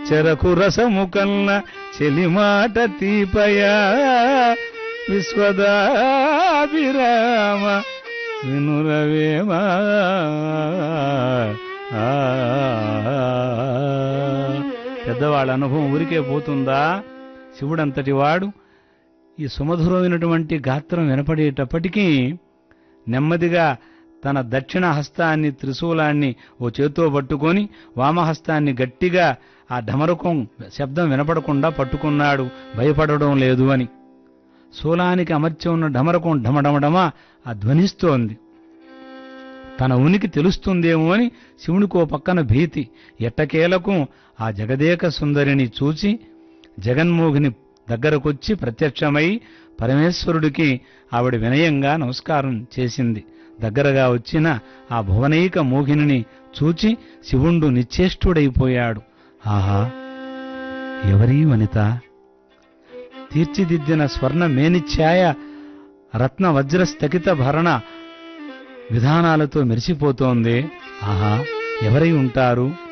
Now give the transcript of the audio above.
చెరకు రసము కన్న చెలిమాట తీపయా విశ్వదాభిరామ వినురవేమా ఆ. పెద్దవాళ్ళ అనుభవం ఊరికే పోతుందా శివుడంతటి వాడు ఈ సుమధురమైనటువంటి గాత్రం వినపడేటప్పటికీ నెమ్మదిగా తన దక్షిణ హస్తాన్ని త్రిశూలాన్ని ఓ చేత్తో పట్టుకొని వామహస్తాన్ని గట్టిగా ఆ ఢమరుకం శబ్దం వినపడకుండా పట్టుకున్నాడు భయపడడం లేదు అని శూలానికి అమర్చి ఉన్న ఢమరకం ఢమఢమఢమ ఆ ధ్వనిస్తోంది తన ఉనికి తెలుస్తుందేమో అని శివునికో పక్కన భీతి ఎట్టకేలకు ఆ జగదేక సుందరిని చూచి జగన్మోహిని దగ్గరకొచ్చి ప్రత్యక్షమై పరమేశ్వరుడికి ఆవిడ వినయంగా నమస్కారం చేసింది దగ్గరగా వచ్చిన ఆ భువనైక మోహిని చూచి శివుండు నిశ్చేష్టుడైపోయాడు ఆహా ఎవరీ వనిత తీర్చిదిద్దిన స్వర్ణ మేనిఛాయ రత్న వజ్ర స్థగిత భరణ విధానాలతో మెరిసిపోతోంది ఆహా ఎవరై ఉంటారు